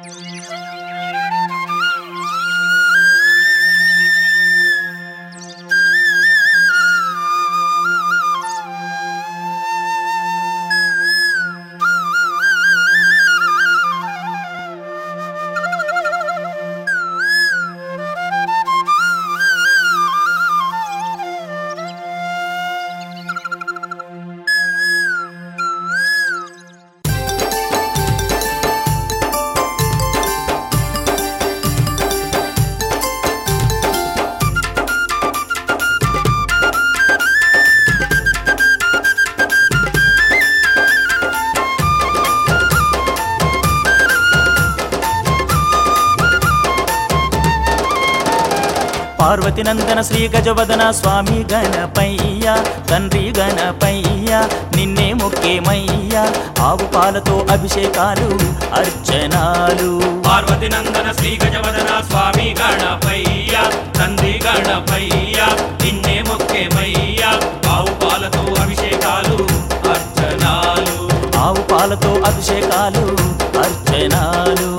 పార్వతి నందన శ్రీ గజవదన స్వామి గణపయ్య తండ్రి గణపయ్య నిన్నే మొక్కేమయ్య ఆవు పాలతో అభిషేకాలు అర్చనాలు పార్వతి నందన శ్రీ గజవదన స్వామి గణపయ్య తండ్రి గణపయ్య నిన్నే మొక్కేమయ్య ఆవు పాలతో అభిషేకాలు అర్చనాలు ఆవు పాలతో అభిషేకాలు అర్చనాలు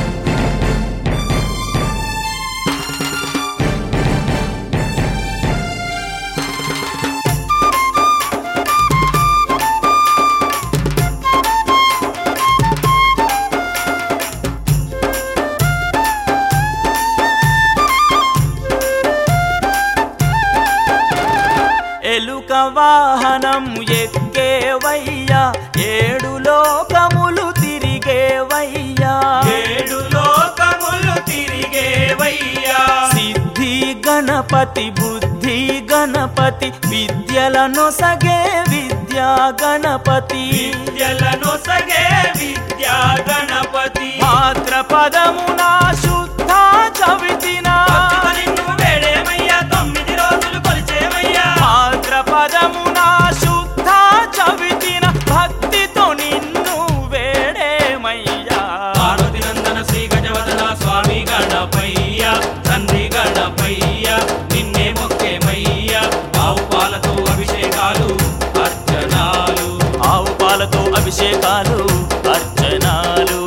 ఎలుక వాహనం ఎక్కేవయ్యా ఏడు లోకములు తిరిగేవయ్యా ఏడు లోకములు తిరిగేవయ్యా సిద్ధి గణపతి బుద్ధి గణపతి విద్యలను సగే విద్యా గణపతి విద్యలను సగే విద్యా గణపతి భాద్రపదమున శుద్ధ చవితిన భక్తితో నిన్ను వేడేమయ్యా తొమ్మిది రోజులు కొలిచేమయ్యా భాద్రపదమున శుద్ధ చవితిన భక్తితో నిన్ను వేడేమయ్యా పార్వతి నందన శ్రీ గజవదన స్వామి గణపయ్య తండ్రి గణపయ్య నిన్నే మొక్కేమయ్య ఆవు పాలతో అభిషేకాలు అర్చనాలు ఆవు పాలతో అభిషేకాలు అర్చనాలు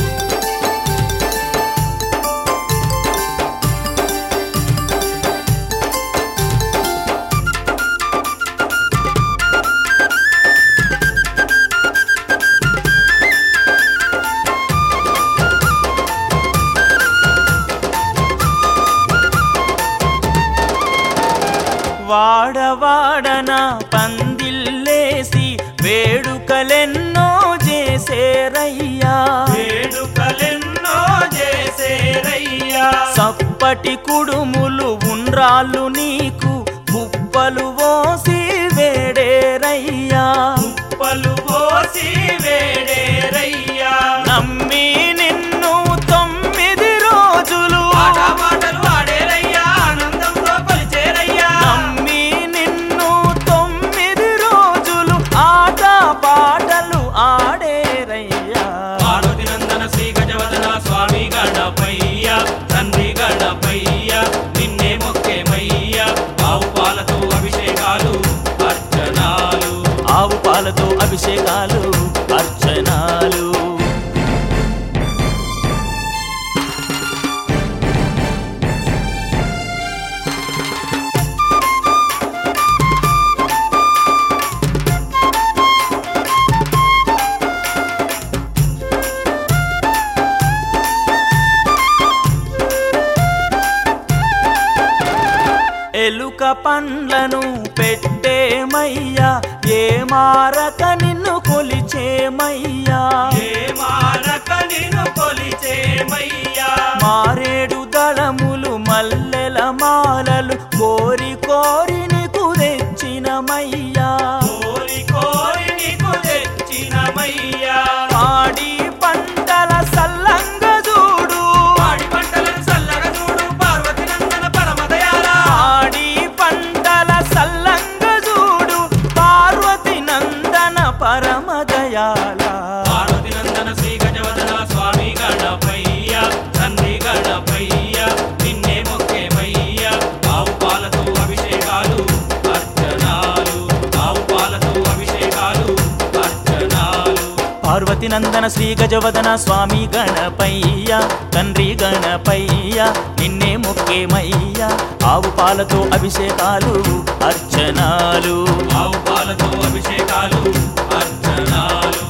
వాడవాడన పందిల్లేసి వేడుకలెన్నో చేసేరయ్యా వేడుకలెన్నో చేసేరయ్యా సప్పటి కుడుములు ఉండ్రాళ్ళు నీకు కుప్పలు పోసి వేడేరయ్యా పలు పోసి వేడేరయ్యా నమ్మి నిన్ను తొమ్మిది రోజులు ఆట మాటలు ఆడేరయ్యా ఆనందంతో కొలిచేరయ్యా నమ్మి నిన్ను తొమ్మిది రోజులు ఆట పాటలు ఆడేరయ్యా పార్వతి నందన శ్రీ గజవదన స్వామి గణపయ్య తండ్రి గణపయ్య నిన్నే మొక్కేమయ్య ఆవు పాలతో అభిషేకాలు అర్చనాలు ఆవు పాలతో అభిషేకాలు అర్చనాలు ఎలుక పండ్లను పెట్టేమయ్యా ఏ మారక నిన్ను కొలిచేమయ్యా ఏ మారక నిన్ను కొలిచేమయ్యా మారేడు దళములు మల్లెల మాలలు కోరి కోరి నీకు తెచ్చినమయ్యా కోరి కోరి నీకు తెచ్చినమయ్యా పాడి పంటల సల్లంగ చూడు పాడి పంటలను చల్లగా చూడు పార్వతి నందన పరమదయాల పాడి పంటల సల్లంగ చూడు పార్వతి నందన పరమదయాల పార్వతి నందన శ్రీ గజవదన స్వామి గణపయ్య తండ్రి గణపయ్య పార్వతి నందన శ్రీ గజవదన స్వామి గణపయ్య తండ్రి గణపయ్య నిన్నే మొక్కేమయ్య ఆవు పాలతో అభిషేకాలు అర్చనాలు ఆవు పాలతో అభిషేకాలు అర్చనాలు